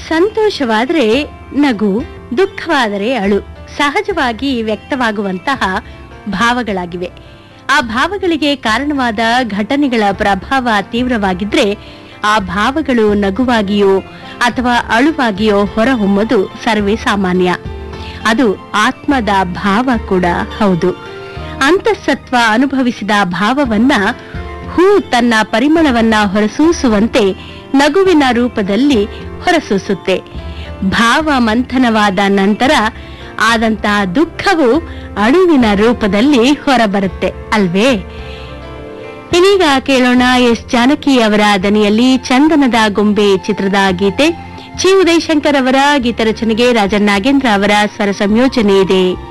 ಸಂತೋಷವಾದರೆ ನಗು ದುಃಖವಾದರೆ ಅಳು ಸಹಜವಾಗಿ ವ್ಯಕ್ತವಾಗುವಂತಹ ಭಾವಗಳಾಗಿವೆ ಆ ಭಾವಗಳಿಗೆ ಕಾರಣವಾದ ಘಟನೆಗಳ ಪ್ರಭಾವ ತೀವ್ರವಾಗಿದ್ರೆ ಆ ಭಾವಗಳು ನಗುವಾಗಿಯೋ ಅಥವಾ ಅಳುವಾಗಿಯೋ ಹೊರಹೊಮ್ಮದು ಸರ್ವೇ ಸಾಮಾನ್ಯ ಅದು ಆತ್ಮದ ಭಾವ ಕೂಡ ಹೌದು ಅಂತಃಸತ್ವ ಅನುಭವಿಸಿದ ಭಾವವನ್ನ ಹೂ ತನ್ನ ಪರಿಮಳವನ್ನ ಹೊರಸೂಸುವಂತೆ ನಗುವಿನ ರೂಪದಲ್ಲಿ ಹೊರಸೂಸುತ್ತೆ ಭಾವ ಮಂಥನವಾದ ನಂತರ ಆದಂತಹ ದುಃಖವು ಅಣುವಿನ ರೂಪದಲ್ಲಿ ಹೊರಬರುತ್ತೆ ಅಲ್ವೇ ಇನ್ನೀಗ ಕೇಳೋಣ ಎಸ್ ಜಾನಕಿ ಅವರ ದನಿಯಲ್ಲಿ ಚಂದನದ ಗೊಂಬೆ ಚಿತ್ರದ ಗೀತೆ ಚಿ ಉದಯಶಂಕರ್ ಅವರ ಗೀತ ರಚನೆಗೆ ರಾಜನ್ ನಾಗೇಂದ್ರ ಅವರ ಸ್ವರ ಸಂಯೋಜನೆ ಇದೆ